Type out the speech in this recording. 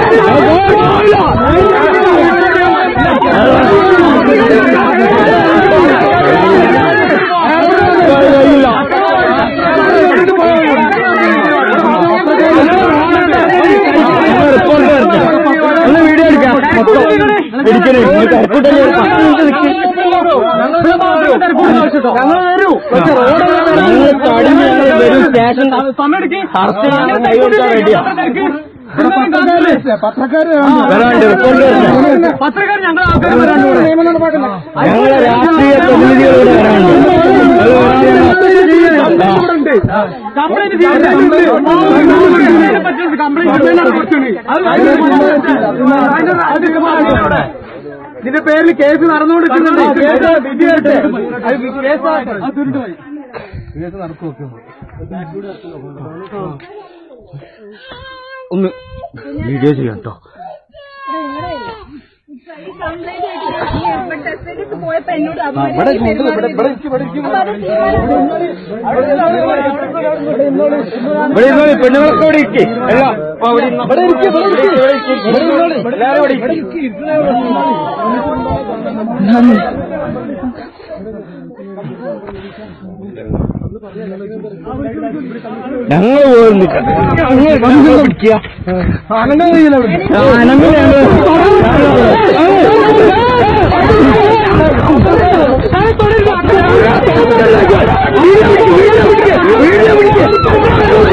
ഒന്ന് വീഡിയോ എടുക്കാം മൊത്തം എടുക്കണേ കരക്കൂട്ടല്ലേ ഞങ്ങൾ തടിഞ്ഞ് ഞങ്ങൾ വരും സ്റ്റേഷൻ ചർച്ച ചെയ്യാൻ കൈ കൊടുക്കാൻ റെഡിയാ വരാണ്ട് റിപ്പോർട്ട് വരട്ടെ. പത്രക്കാർ ഞങ്ങൾ ആൾക്കാർ വരാണ്ട് ഇവിടെ. ഞങ്ങളെ രാഷ്ട്രീയ പ്രതിനിധികൾ ഇവിടെ വരാനുണ്ട് അത് വരാൻ കംപ്ലൈന്റ് ചെയ്യാൻ ഇതിന്റെ പേരിൽ കേസ് നടന്നുകൊണ്ടിരിക്കുന്നുണ്ട് ഒന്ന് വീഡിയോ ചെയ്യാം കേട്ടോ പോയപ്പോ എന്നോട് അപമാനിച്ച് പെരുമാറിയിട്ടുണ്ട്. അപ്പൊ അത് ഇവിടെ ഇരുന്നോളി പെണ്ണുങ്ങളൊക്കെ ഇവിടെ ഇരിക്കെ എല്ലാം അപ്പൊ അവിടെ ഇരുന്നോ. ഇവിടെ ഇരിക്ക്, ഇവിടെ ഇരിക്ക്, ഇവിടെ ഇരിക്ക്, ഇവിടെ ഇരുന്നോളി. എല്ലാവരും ഇവിടെ ഇരിക്ക്. ഞങ്ങൾ പോകുന്നില്ല ഞങ്ങൾ ഞങ്ങൾ പിടിക്കുക അനങ്ങില്ല ഞങ്ങൾ